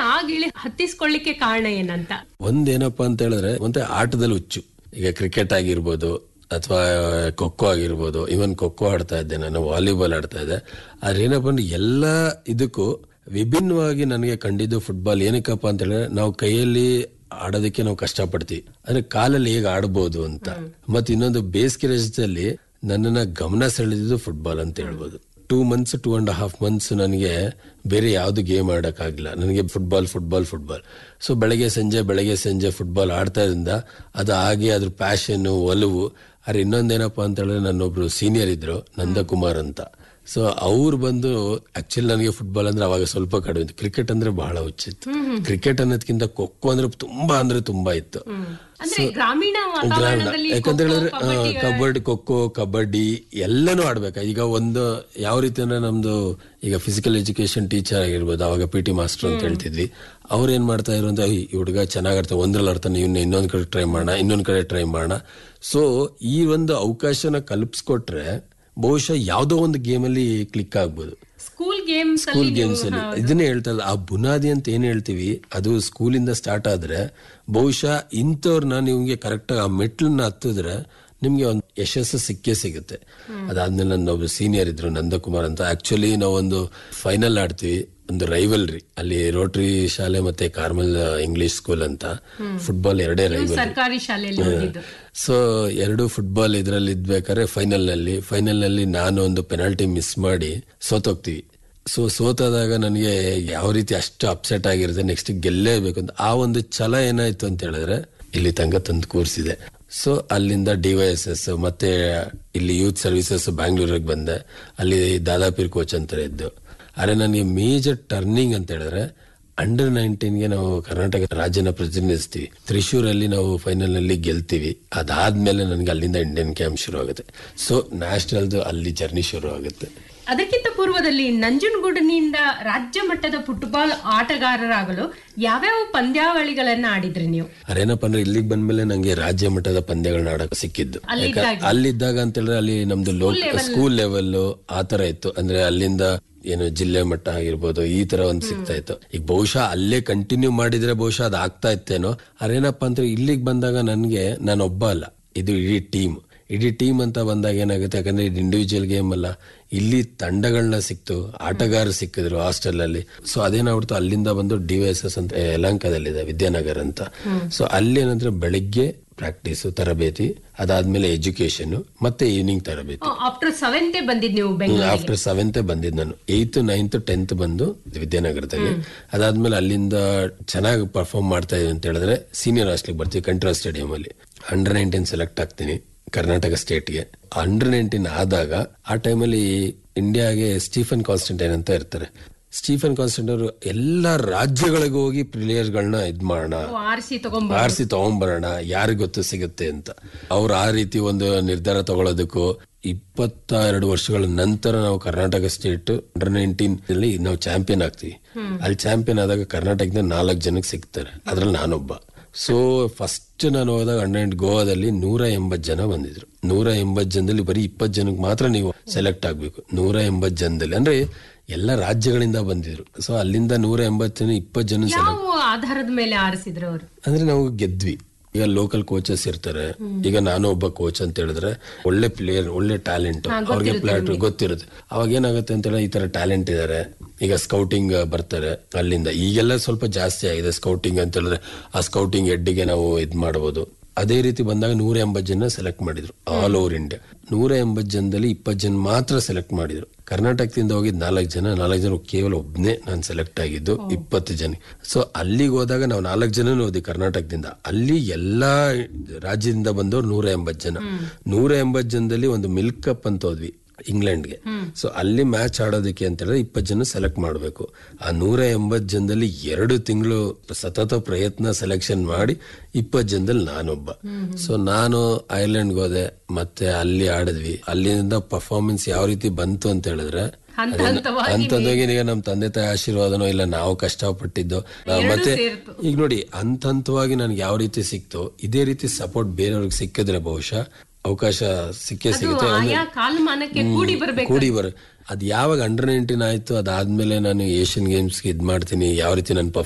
ಆ ಗಿಳಿ ಹತ್ತಿಸ್ಕೊಳ್ಳಿಕ್ಕೆ ಕಾರಣ ಏನಂತ ಒಂದೇನಪ್ಪ ಅಂತ ಹೇಳಿದ್ರೆ ಮತ್ತೆ ಆಟದಲ್ಲಿ ಹುಚ್ಚು ಈಗ ಕ್ರಿಕೆಟ್ ಆಗಿರ್ಬೋದು ಅಥವಾ ಖೋಖೋ ಆಗಿರ್ಬೋದು ಇವನ್ ಖೋಖೋ ಆಡ್ತಾ ಇದ್ದೆ ನಾನು ವಾಲಿಬಾಲ್ ಆಡ್ತಾ ಇದ್ದೆ ಆದ್ರೆ ಏನಪ್ಪ ಅಂದ್ರೆ ಎಲ್ಲ ಇದಕ್ಕೂ ವಿಭಿನ್ನವಾಗಿ ನನಗೆ ಕಂಡಿದ್ದು ಫುಟ್ಬಾಲ್ ಏನಕ್ಕಪ್ಪ ಅಂತ ಹೇಳಿದ್ರೆ ನಾವು ಕೈಯಲ್ಲಿ ಆಡೋದಕ್ಕೆ ನಾವು ಕಷ್ಟಪಡ್ತೀವಿ ಅಂದ್ರೆ ಕಾಲಲ್ಲಿ ಹೇಗೆ ಆಡ್ಬೋದು ಅಂತ ಮತ್ತೆ ಇನ್ನೊಂದು ಬೇಸಿಗೆ ರಜದಲ್ಲಿ ನನ್ನನ್ನ ಗಮನ ಸೆಳೆದಿದ್ದು ಫುಟ್ಬಾಲ್ ಅಂತ ಹೇಳ್ಬೋದು two months two and half months ನನಗೆ ಬೇರೆ ಯಾವ್ದು ಗೇಮ್ ಆಡಕ್ಕಾಗಿಲ್ಲ ನನಗೆ ಫುಟ್ಬಾಲ್ ಫುಟ್ಬಾಲ್ ಫುಟ್ಬಾಲ್ ಸೊ ಬೆಳಗ್ಗೆ ಸಂಜೆ ಬೆಳಗ್ಗೆ ಸಂಜೆ ಫುಟ್ಬಾಲ್ ಆಡ್ತಾ ಇದ್ರಿಂದ ಅದು ಹಾಗೆ ಅದ್ರ ಪ್ಯಾಷನ್ ಒಲವು ಅರೆ ಇನ್ನೊಂದೇನಪ್ಪ ಅಂತ ಹೇಳಿದ್ರೆ ನನ್ನೊಬ್ರು ಸೀನಿಯರ್ ಇದ್ರು ನಂದಕುಮಾರ್ ಅಂತ ಸೊ ಅವ್ರು ಬಂದು ಆಕ್ಚುಲಿ ನನಗೆ ಫುಟ್ಬಾಲ್ ಅಂದ್ರೆ ಅವಾಗ ಸ್ವಲ್ಪ ಕಡಿಮೆ ಇತ್ತು ಕ್ರಿಕೆಟ್ ಅಂದ್ರೆ ಬಹಳ ಹುಚ್ಚಿತ್ತು ಕ್ರಿಕೆಟ್ ಅನ್ನೋದಕ್ಕಿಂತ ಖೋಖೋ ಅಂದ್ರೆ ತುಂಬಾ ಅಂದ್ರೆ ತುಂಬಾ ಇತ್ತು ಅಂದ್ರೆ ಗ್ರಾಮೀಣ ಗ್ರಾಮೀಣ ವಾತಾವರಣದಲ್ಲಿ ಯಾಕಂತ ಖೋ-ಖೋ, ಹೇಳಿದ್ರೆ ಕಬಡ್ಡಿ, ಆ, ಕಬಡ್ಡಿ ಖೋಖೋ ಕಬಡ್ಡಿ ಎಲ್ಲನೂ ಆಡ್ಬೇಕು ಈಗ ಒಂದು ಯಾವ ರೀತಿ ಅಂದ್ರೆ ನಮ್ದು ಈಗ ಫಿಸಿಕಲ್ ಎಜುಕೇಶನ್ ಟೀಚರ್ ಆಗಿರ್ಬೋದು ಅವಾಗ ಪಿ ಟಿ ಮಾಸ್ಟರ್ ಅಂತ ಹೇಳ್ತಿದ್ವಿ ಅವ್ರು ಏನ್ ಮಾಡ್ತಾ ಇದ್ರು ಅಂದ್ರೆ "ಐ, ಈ ಹುಡುಗ ಚೆನ್ನಾಗಿರ್ತಾನೆ ಒಂದ್ರಲ್ಲಿ ಅರ್ತಾನೆ ಇವ್ನ ಇನ್ನೊಂದ್ ಕಡೆ ಟ್ರೈ ಮಾಡೋಣ ಇನ್ನೊಂದ್ ಕಡೆ ಟ್ರೈ ಮಾಡೋಣ ಸೊ ಈ ಒಂದು ಅವಕಾಶನ ಕಲ್ಪಿಸ್ಕೊಟ್ರೆ ಬಹುಶಃ ಯಾವ್ದೋ ಒಂದು ಗೇಮಲ್ಲಿ ಕ್ಲಿಕ್ ಆಗ್ಬೋದು ಸ್ಕೂಲ್ ಗೇಮ್ಸ್ ಸ್ಕೂಲ್ ಗೇಮ್ಸ್ ಅಲ್ಲಿ ಇದನ್ನೇ ಹೇಳ್ತಾ ಇಲ್ಲ ಆ ಬುನಾದಿ ಅಂತ ಏನ್ ಹೇಳ್ತೀವಿ ಅದು ಸ್ಕೂಲಿಂದ ಸ್ಟಾರ್ಟ್ ಆದ್ರೆ ಬಹುಶಃ ಇಂಥವ್ರನ್ನ ನಿಮ್ಗೆ ಕರೆಕ್ಟ್ ಆ ಮೆಟ್ಲನ್ನ ಹತ್ತಿದ್ರೆ ನಿಮ್ಗೆ ಒಂದು ಯಶಸ್ಸು ಸಿಕ್ಕೇ ಸಿಗುತ್ತೆ ಅದಾದ್ಮೇಲೆ ನನ್ನ ಒಬ್ಬ ಸೀನಿಯರ್ ಇದ್ರು ನಂದಕುಮಾರ್ ಅಂತ ಆಕ್ಚುಲಿ ನಾವೊಂದು ಫೈನಲ್ ಆಡ್ತೀವಿ ಒಂದು ರೈವಲ್ರಿ ಅಲ್ಲಿ ರೋಟರಿ ಶಾಲೆ ಮತ್ತೆ ಕಾರ್ಮಲ್ ಇಂಗ್ಲಿಷ್ ಸ್ಕೂಲ್ ಅಂತ ಫುಟ್ಬಾಲ್ ಎರಡೇ ರೈವಲ್ ಸರ್ಕಾರಿ ಶಾಲೆಯಲ್ಲಿ ಓದಿದ್ದು ಸೊ ಎರಡು ಫುಟ್ಬಾಲ್ ಇದ್ರಲ್ಲಿ ಇದ್ಬೇಕಾದ್ರೆ ಫೈನಲ್ ನಲ್ಲಿ ಫೈನಲ್ ನಲ್ಲಿ ನಾನು ಒಂದು ಪೆನಾಲ್ಟಿ ಮಿಸ್ ಮಾಡಿ ಸೋತೋಗ್ತೀವಿ ಸೊ ಸೋತಾದಾಗ ನನಗೆ ಯಾವ ರೀತಿ ಅಷ್ಟು ಅಪ್ಸೆಟ್ ಆಗಿರುತ್ತೆ ನೆಕ್ಸ್ಟ್ ಗೆಲ್ಲೇಬೇಕು ಅಂತ ಆ ಒಂದು ಛಲ ಏನಾಯ್ತು ಅಂತ ಹೇಳಿದ್ರೆ ಇಲ್ಲಿ ತನಕ ತಂದು ಕೂರಿಸಿದೆ ಸೊ ಅಲ್ಲಿಂದ ಡಿವೈಎಸ್ಎಸ್ ಮತ್ತೆ ಇಲ್ಲಿ ಯೂತ್ ಸರ್ವಿಸಸ್ ಬ್ಯಾಂಗ್ಳೂರಿಗೆ ಬಂದೆ ಅಲ್ಲಿ ದಾದಾಪೀರ್ ಕೋಚ್ ಅಂತ ಇದ್ದು ಆದ್ರೆ ನನಗೆ ಮೇಜರ್ ಟರ್ನಿಂಗ್ ಅಂತ ಹೇಳಿದ್ರೆ ಅಂಡರ್ ನೈನ್ಟೀನ್ಗೆ ನಾವು ಕರ್ನಾಟಕ ರಾಜ್ಯನ ಪ್ರತಿನಿಧಿಸ್ತೀವಿ ತ್ರಿಶೂರಲ್ಲಿ ನಾವು ಫೈನಲ್ ನಲ್ಲಿ ಗೆಲ್ತೀವಿ ಅದಾದ್ಮೇಲೆ ನನಗೆ ಅಲ್ಲಿಂದ ಇಂಡಿಯನ್ ಕ್ಯಾಂಪ್ ಶುರು ಆಗುತ್ತೆ ಸೊ ನ್ಯಾಷನಲ್ದು ಅಲ್ಲಿ ಜರ್ನಿ ಶುರು ಆಗುತ್ತೆ ಅದಕ್ಕಿಂತ ಪೂರ್ವದಲ್ಲಿ ನಂಜನಗೂಡಿನಿಂದ ರಾಜ್ಯ ಮಟ್ಟದ ಫುಟ್ಬಾಲ್ ಆಟಗಾರರಾಗಲು ಯಾವ್ಯಾವ ಪಂದ್ಯಾವಳಿಗಳನ್ನ ಆಡಿದ್ರಿ ನೀವು ಅದೇನಪ್ಪ ಅಂದ್ರೆ ಇಲ್ಲಿಗೆ ಬಂದ್ಮೇಲೆ ನಂಗೆ ರಾಜ್ಯ ಮಟ್ಟದ ಪಂದ್ಯಗಳನ್ನ ಆಡಕ್ ಸಿಕ್ಕಿದ್ದು ಅಲ್ಲಿದ್ದಾಗ? ಯಾಕ- ಅಲ್ಲಿದ್ದಾಗ ಅಂತ ಹೇಳಿದ್ರೆ ಅಲ್ಲಿ ನಮ್ದು ಸ್ಕೂಲ್ ಲೆವೆಲ್ ಆ ತರ ಇತ್ತು ಅಂದ್ರೆ ಅಲ್ಲಿಂದ ಏನು ಜಿಲ್ಲೆ ಮಟ್ಟ ಆಗಿರ್ಬೋದು ಈ ತರ ಒಂದ್ ಸಿಗ್ತಾ ಇತ್ತು ಈಗ ಬಹುಶಃ ಅಲ್ಲೇ ಕಂಟಿನ್ಯೂ ಮಾಡಿದ್ರೆ ಬಹುಶಃ ಅದು ಆಗ್ತಾ ಇತ್ತೇನೋ ಅದೇನಪ್ಪ ಅಂದ್ರೆ ಇಲ್ಲಿಗೆ ಬಂದಾಗ ನನ್ಗೆ ನಾನು ಒಬ್ಬ ಅಲ್ಲ ಇದು ಇಡೀ ಟೀಮ್ ಇಡೀ ಟೀಮ್ ಅಂತ ಬಂದಾಗ ಏನಾಗುತ್ತೆ ಯಾಕಂದ್ರೆ ಇದು ಇಂಡಿವಿಜುವಲ್ ಗೇಮ್ ಅಲ್ಲ ಇಲ್ಲಿ ತಂಡಗಳನ್ನ ಸಿಕ್ತು ಆಟಗಾರರು ಸಿಕ್ಕಿದ್ರು ಹಾಸ್ಟೆಲ್ ಅಲ್ಲಿ ಸೊ ಅದೇನಾಗ್ಬಿಡ್ತು ಅಲ್ಲಿಂದ ಬಂದು ಡಿವೈಸಸ್ ಅಂತ ಯಲಂಕದಲ್ಲಿದೆ ವಿದ್ಯಾನಗರ್ ಅಂತ ಸೊ ಅಲ್ಲಿ ಏನಂದ್ರೆ ಬೆಳಿಗ್ಗೆ ಪ್ರಾಕ್ಟೀಸ್ ತರಬೇತಿ ಅದಾದ್ಮೇಲೆ ಎಜುಕೇಶನ್ ಮತ್ತೆ ಈವ್ನಿಂಗ್ ತರಬೇತಿ ಆಫ್ಟರ್ ಸೆವೆಂತೆ ಬಂದಿದ್ ನೀವು ಬೆಂಗಳೂರಿಗೆ ಆಫ್ಟರ್ ಸೆವೆಂತ್ ಬಂದಿದ್ದು ನಾನು ಏಯ್ತ್ ನೈನ್ತ್ ಟೆಂತ್ ಬಂದು ವಿದ್ಯಾನಗರದಲ್ಲಿ ಅದಾದ್ಮೇಲೆ ಅಲ್ಲಿಂದ ಚೆನ್ನಾಗಿ ಪರ್ಫಾರ್ಮ್ ಮಾಡ್ತಾ ಇದೀನಿ ಅಂತ ಹೇಳಿದ್ರೆ ಸೀನಿಯರ್ ಹಾಸ್ಟ್ಲಿಗೆ ಬರ್ತೀವಿ ಕಂಟ್ರಾ ಸ್ಟೇಡಿಯಂ ಅಲ್ಲಿ ಅಂಡರ್ ನೈನ್ಟೀನ್ ಸೆಲೆಕ್ಟ್ ಆಗ್ತೀನಿ ಕರ್ನಾಟಕ ಸ್ಟೇಟ್ಗೆ ಅಂಡರ್ ನೈನ್ಟೀನ್ ಆದಾಗ ಆ ಟೈಮಲ್ಲಿ ಇಂಡಿಯಾಗೆ ಸ್ಟೀಫನ್ ಕಾನ್ಸ್ಟಂಟೈನ್ ಅಂತ ಇರ್ತಾರೆ ಸ್ಟೀಫನ್ ಕಾನ್ಸ್ಟಂಟ್ ಅವರು ಎಲ್ಲಾ ರಾಜ್ಯಗಳಿಗೆ ಹೋಗಿ ಪ್ಲೇಯರ್ಗಳನ್ನ ಇದ್ ಮಾಡೋಣ ಆರಿಸಿ ತಗೊಂಡ್ ಆರಿಸಿ ತಗೊಂಡ್ಬರೋಣ ಯಾರಿಗ್ ಗೊತ್ತು ಸಿಗುತ್ತೆ ಅಂತ ಅವ್ರು ಆ ರೀತಿ ಒಂದು ನಿರ್ಧಾರ ತಗೊಳ್ಳೋದಕ್ಕೂ ಇಪ್ಪತ್ತ ಎರಡು ವರ್ಷಗಳ ನಂತರ ನಾವು ಕರ್ನಾಟಕ ಸ್ಟೇಟ್ ಅಂಡರ್ ನೈನ್ಟೀನ್ ಅಲ್ಲಿ ನಾವು ಚಾಂಪಿಯನ್ ಆಗ್ತೀವಿ ಅಲ್ಲಿ ಚಾಂಪಿಯನ್ ಆದಾಗ ಕರ್ನಾಟಕದಿಂದ ನಾಲ್ಕು ಜನಕ್ಕೆ ಸಿಗ್ತಾರೆ ಅದ್ರಲ್ಲಿ ನಾನೊಬ್ಬ ಸೊ ಫಸ್ಟ್ ನಾನು ಹೋದಾಗ ಅಂಡರ್ ಗೋವಾದಲ್ಲಿ ನೂರ ಎಂಬತ್ ಜನ ಬಂದಿದ್ರು ನೂರ ಎಂಬತ್ ಜನದಲ್ಲಿ ಬರೀ ಇಪ್ಪತ್ ಜನಕ್ಕೆ ಮಾತ್ರ ನೀವು ಸೆಲೆಕ್ಟ್ ಆಗ್ಬೇಕು ನೂರ ಎಂಬತ್ ಜನದಲ್ಲಿ ಅಂದ್ರೆ ಎಲ್ಲ ರಾಜ್ಯಗಳಿಂದ ಬಂದಿದ್ರು ಸೊ ಅಲ್ಲಿಂದ ನೂರ ಎಂಬತ್ತು ಜನ ಇಪ್ಪತ್ ಜನ ಸೆಲೆಕ್ಟ್ ಯಾವ ಆಧಾರದ ಮೇಲೆ ಆರಿಸಿದ್ರು ಅವರು ಅಂದ್ರೆ ನಾವು ಗೆದ್ವಿ ಈಗ ಲೋಕಲ್ ಕೋಚಸ್ ಇರ್ತಾರೆ ಈಗ ನಾನು ಒಬ್ಬ ಕೋಚ್ ಅಂತ ಹೇಳಿದ್ರೆ ಒಳ್ಳೆ ಪ್ಲೇಯರ್ ಒಳ್ಳೆ ಟ್ಯಾಲೆಂಟ್ ಅವ್ರಿಗೆ ಪ್ಲೇಯರ್ ಗೊತ್ತಿರುತ್ತೆ ಅವಾಗ ಏನಾಗುತ್ತೆ ಅಂತ ಹೇಳಿದ್ರೆ ಈ ತರ ಟ್ಯಾಲೆಂಟ್ ಇದಾರೆ ಈಗ ಸ್ಕೌಟಿಂಗ್ ಬರ್ತಾರೆ ಅಲ್ಲಿಂದ ಈಗೆಲ್ಲ ಸ್ವಲ್ಪ ಜಾಸ್ತಿ ಆಗಿದೆ ಸ್ಕೌಟಿಂಗ್ ಅಂತ ಹೇಳಿದ್ರೆ ಆ ಸ್ಕೌಟಿಂಗ್ ಹೆಡ್ಗೆ ನಾವು ಇದ್ ಮಾಡಬಹುದು ಅದೇ ರೀತಿ ಬಂದಾಗ ನೂರ ಎಂಬತ್ತು ಜನ ಸೆಲೆಕ್ಟ್ ಮಾಡಿದ್ರು ಆಲ್ ಓವರ್ ಇಂಡಿಯಾ ನೂರ ಎಂಬತ್ತು ಜನದಲ್ಲಿ ಇಪ್ಪತ್ತು ಜನ ಮಾತ್ರ ಸೆಲೆಕ್ಟ್ ಮಾಡಿದ್ರು ಕರ್ನಾಟಕದಿಂದ ಹೋಗಿದ್ ನಾಲ್ಕು ಜನ ನಾಲ್ಕು ಜನ ಕೇವಲ ಒಬ್ನೇ ನಾನು ಸೆಲೆಕ್ಟ್ ಆಗಿದ್ದು ಇಪ್ಪತ್ತು ಜನ ಸೊ ಅಲ್ಲಿಗೆ ಹೋದಾಗ ನಾವು ನಾಲ್ಕು ಜನ ಹೋದ್ವಿ ಕರ್ನಾಟಕದಿಂದ ಅಲ್ಲಿ ಎಲ್ಲಾ ರಾಜ್ಯದಿಂದ ಬಂದವರು ನೂರ ಎಂಬತ್ತು ಜನ ನೂರ ಎಂಬತ್ತು ಜನದಲ್ಲಿ ಒಂದು ಮಿಲ್ಕ್ ಕಪ್ ಅಂತ ಹೋದ್ವಿ ಇಂಗ್ಲೆಂಡ್ಗೆ ಸೊ ಅಲ್ಲಿ ಮ್ಯಾಚ್ ಆಡೋದಕ್ಕೆ ಅಂತ ಹೇಳಿದ್ರೆ ಇಪ್ಪತ್ತು ಜನ ಸೆಲೆಕ್ಟ್ ಮಾಡಬೇಕು ಆ ನೂರ ಎಂಬತ್ತು ಜನದಲ್ಲಿ ಎರಡು ತಿಂಗಳು ಸತತ ಪ್ರಯತ್ನ ಸೆಲೆಕ್ಷನ್ ಮಾಡಿ ಇಪ್ಪತ್ತು ಜನದಲ್ಲಿ ನಾನೊಬ್ಬ ಸೊ ನಾನು ಐರ್ಲೆಂಡ್ಗೆ ಹೋದೆ ಮತ್ತೆ ಅಲ್ಲಿ ಆಡಿದ್ವಿ ಅಲ್ಲಿಂದ ಪರ್ಫಾರ್ಮೆನ್ಸ್ ಯಾವ ರೀತಿ ಬಂತು ಅಂತ ಹೇಳಿದ್ರೆ ಹಂತ ಹಂತವಾಗಿ ಅಂತಂದಾಗ ಈಗ ನಮ್ ತಂದೆ ತಾಯಿ ಆಶೀರ್ವಾದನೋ ಇಲ್ಲ ನಾವು ಕಷ್ಟಪಟ್ಟಿದ್ದು ಆ, ಮತ್ತೆ ಸೇರ್ತು. ಈಗ ನೋಡಿ ಹಂತ ಹಂತವಾಗಿ ನನ್ಗೆ ಯಾವ ರೀತಿ ಸಿಕ್ತೋ ಇದೇ ರೀತಿ ಸಪೋರ್ಟ್ ಬೇರೆಯವ್ರಿಗೆ ಸಿಕ್ಕಿದ್ರೆ ಬಹುಶಃ ಅವಕಾಶ ಸಿಕ್ಕೇ ಸಿಗುತ್ತೆ ಒಂದು- ಆಯಾ ಕಾಲಮಾನಕ್ಕೆ ಕೂಡಿ ಬರ್ಬೇಕು ಕೂಡಿ ಬರ ಅದ್ ಯಾವಾಗ ಅಂಡರ್ ನೈನ್ಟೀನ್ ಆಯ್ತು ಅದಾದ್ಮೇಲೆ ನಾನು ಏಷ್ಯನ್ ಗೇಮ್ಸ್ ಇದ್ ಮಾಡ್ತೀನಿ ಯಾವ ರೀತಿ ನನ್ನ